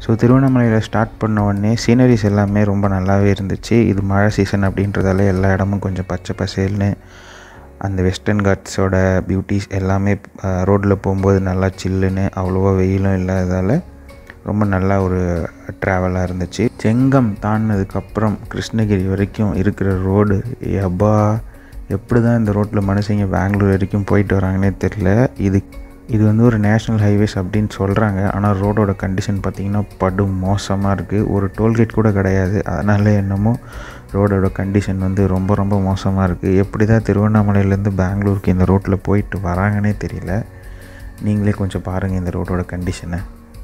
so திருவண்ணாமலையில் start பண்ண உடனே சீனரிஸ் எல்லாமே ரொம்ப நல்லாவே இருந்துச்சு இது மழை சீசன் அப்படின்றதால எல்லா இடமும் கொஞ்சம் பச்சை பசேல்னு அந்த வெஸ்டர்ன் காட்ஸோட பியூட்டிஸ் எல்லாமே ரோட்டில் போகும்போது நல்லா சில்லுன்னு அவ்வளோவா வெயிலும் இல்லாததால் ரொம்ப நல்லா ஒரு ட்ராவலாக இருந்துச்சு செங்கம் தாண்டினதுக்கப்புறம் கிருஷ்ணகிரி வரைக்கும் இருக்கிற ரோடு எப்பா எப்படி தான் இந்த ரோட்டில் மனுஷங்க பெங்களூர் வரைக்கும் போயிட்டு வராங்கன்னே தெரில இது இது வந்து ஒரு நேஷ்னல் ஹைவேஸ் அப்படின்னு சொல்கிறாங்க ஆனால் ரோடோட கண்டிஷன் பார்த்திங்கன்னா படு மோசமாக இருக்குது ஒரு டோல்கேட் கூட கிடையாது அதனால என்னமோ ரோடோட கண்டிஷன் வந்து ரொம்ப ரொம்ப மோசமாக இருக்குது எப்படி தான் திருவண்ணாமலையிலேருந்து பெங்களூருக்கு இந்த ரோட்டில் போயிட்டு வராங்கன்னே தெரியல நீங்களே கொஞ்சம் பாருங்கள் இந்த ரோடோட கண்டிஷனை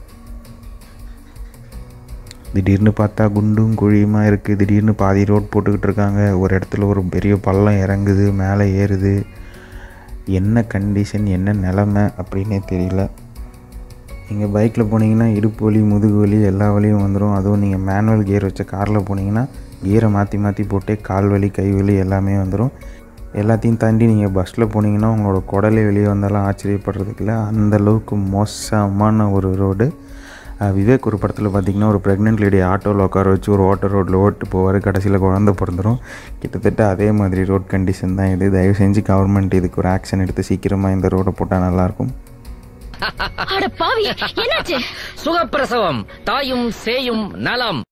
திடீர்னு பார்த்தா குண்டும் குழியுமா இருக்குது திடீர்னு பாதி ரோட் போட்டுக்கிட்டு இருக்காங்க ஒரு இடத்துல ஒரு பெரிய பள்ளம் இறங்குது மேலே ஏறுது என்ன கண்டிஷன் என்ன நிலமை அப்படின்னே தெரியல நீங்கள் பைக்கில் போனீங்கன்னா இடுப்பு வலி முதுகு வலி எல்லா வலியும் வந்துடும் அதுவும் நீங்கள் மேனுவல் கியர் வச்ச காரில் போனீங்கன்னா கியரை மாற்றி மாற்றி போட்டே கால் வலி கை வலி எல்லாமே வந்துடும் எல்லாத்தையும் தாண்டி நீங்கள் பஸ்ஸில் போனீங்கன்னா உங்களோட குடலே வெளியே வந்தாலும் ஆச்சரியப்படுறதுக்கு இல்லை அந்தளவுக்கு மோசமான ஒரு ரோடு விவேக் ஒரு படத்தில் பார்த்திங்கன்னா ஒரு ப்ரெக்னென்ட் லேடி ஆட்டோவில் உட்கார வச்சு ஒரு ஓட்டர் ரோட்டில் ஓட்டு போவார் கடைசியில் குழந்த பிறந்துடும் கிட்டத்தட்ட அதே மாதிரி ரோட் கண்டிஷன் தான் இது தயவு செஞ்சு கவர்மெண்ட் இதுக்கு ஒரு ஆக்ஷன் எடுத்து சீக்கிரமாக இந்த ரோடை போட்டால் நல்லாயிருக்கும் அட பாவி என்னாச்சு சுகப்பிரசவம் தாயும் சேயும் நலம்